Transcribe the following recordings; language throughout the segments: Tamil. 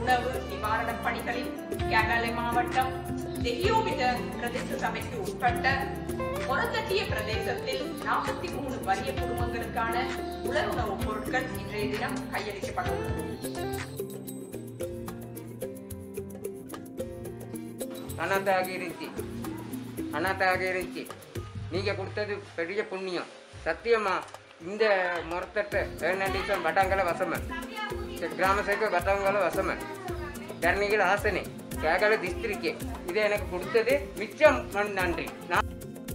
உணவு நிவாரணப் பணிகளில் கேரள மாவட்டம் தெஹியோபித பிரதேச சபைக்கு உட்பட்ட மொரத்தட்டிய பிரதேசத்தில் நாற்பத்தி மூணு வறிய குடும்பங்களுக்கான உலர் உணவுப் பொருட்கள் இன்றைய தினம் கையளிக்கப்பட்டுள்ளது அனாதாக இருந்துச்சு அனாதாக இருந்துச்சு நீங்கள் கொடுத்தது பெரிய புண்ணியம் சத்தியமா இந்த முறத்தட்ட ஏர்னண்டீசம் வட்டங்கள வசமன் கிராம சேவை வட்டங்கள வசமன் தரணிகள் ஆசனே கேகல திஸ்திரிக்கே இதை எனக்கு கொடுத்தது மிச்சம் மண் நன்றி நான்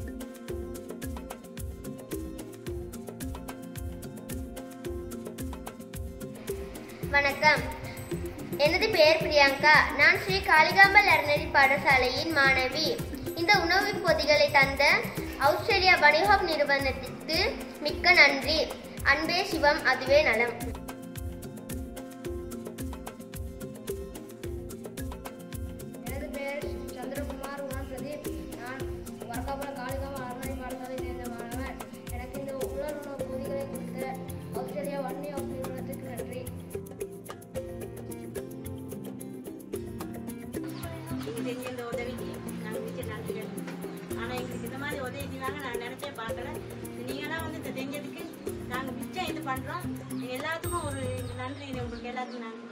வணக்கம் எனது பெயர் பிரியங்கா நான் ஸ்ரீ காளிகாம்பல் அறநெறி பாடசாலையின் மாணவி இந்த உணவுப் பொதிகளை தந்த ஆஸ்திரேலியா பனிஹாப் நிறுவனத்திற்கு மிக்க நன்றி அன்பே சிவம் அதுவே நலம் எனது பெயர் சந்திரகுமார் உணர் பிரதீப் நான் வர்க்காபுரம் காளிகாம அறநெறி பாடசாலை சேர்ந்த மாணவன் எனக்கு இந்த உலர் உணவு பொதிகளை கொடுத்த ஆஸ்திரேலியா வன்னி ஆஃப் நிறுவனத்துக்கு நன்றி நீங்கள் செஞ்ச இந்த உதவிக்கு நாங்கள் மிச்ச நன்றிகள் ஆனால் எங்களுக்கு இந்த மாதிரி உதவி செய்வாங்க நான் நினச்சே பார்க்கல நீங்களாம் வந்து இந்த செஞ்சதுக்கு நாங்கள் மிச்சம் இது பண்ணுறோம் எல்லாத்துக்கும் ஒரு நன்றி உங்களுக்கு எல்லாத்துக்கும் நாங்கள்